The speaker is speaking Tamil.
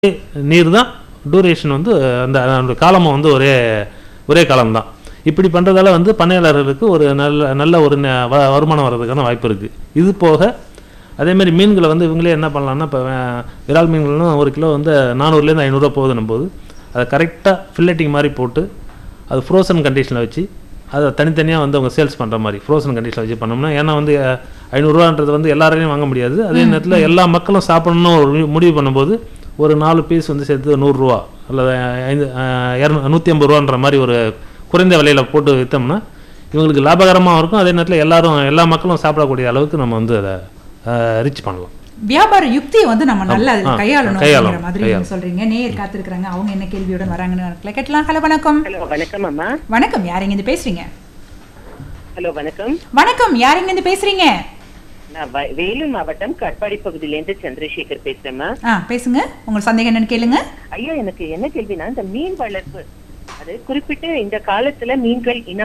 நீர் தான் டூரேஷன் வந்து அந்த அந்த காலமும் வந்து ஒரே ஒரே காலம்தான் இப்படி பண்ணுறதால வந்து பண்ணையாளர்களுக்கு ஒரு நல்ல நல்ல ஒரு ந- வ- வருமானம் வர்றதுக்கான வாய்ப்பு இருக்குது இது போக அதேமாதிரி மீன்களை வந்து இவங்களே என்ன பண்ணலாம்னா இப்போ விரால் மீன்கள்லாம் ஒரு கிலோ வந்து நானூறுலேருந்து ஐநூறுரூவா போகுதுன்னும் போது அதை கரெக்டாக ஃபில்லட்டிங் மாதிரி போட்டு அது ஃப்ரோசன் கண்டிஷனில் வச்சு அதை தனித்தனியாக வந்து அவங்க சேல்ஸ் பண்ணுற மாதிரி ஃப்ரோசன் கண்டிஷனில் வச்சு பண்ணோம்னா ஏன்னா வந்து அஹ், ஐநூறுரூவான்றது வந்து எல்லாராலையும் வாங்க முடியாது அதே நேரத்தில் எல்லா மக்களும் சாப்பிடணும்னு ஒரு மு- முடிவு பண்ணும்போது ஒரு நாலு பீஸ் வந்து சேர்த்து நூறுரூவா அல்லது ஐந்து அஹ், இரநூ நூற்றி ஐம்பது ரூபான்ற மாதிரி ஒரு குறைந்த விலையில் போட்டு விற்றோம்னா இவங்களுக்கு லாபகரமாகவும் இருக்கும் அதே நேரத்தில் எல்லாரும் எல்லா மக்களும் சாப்பிடக்கூடிய அளவுக்கு நம்ம வந்து அதை ரீச் பண்ணலாம் வியாபார யுக்தியை வந்து நம்ம நல்லா ஆ, கையாளணும் கையாளணும், அப்படிங்கிற மாதிரி நீங்க சொல்றீங்க நேயர் காத்திருக்கிறாங்க அவங்க என்ன கேள்வியுடன் வராங்கன்னு எனக்கு கேட்கலாம் ஹலோ வணக்கம் ஹலோ வணக்கம் அம்மா வணக்கம் யாருங்க இருந்து பேசுறீங்க ஹலோ வணக்கம் வணக்கம் யாருங்க இருந்து பேசுறீங்க நான் வ- வேலூர் மாவட்டம் கட்பாடி பகுதியிலேருந்து சந்திரசேகர் பேசுறேம்மா ஆ பேசுங்க உங்க சந்தேகம் என்னன்னு கேளுங்க ஐயா எனக்கு என்ன கேள்வினா இந்த மீன் வளர்ப்பு அது குறிப்பிட்டு இந்த காலத்துல மீன்கள் இன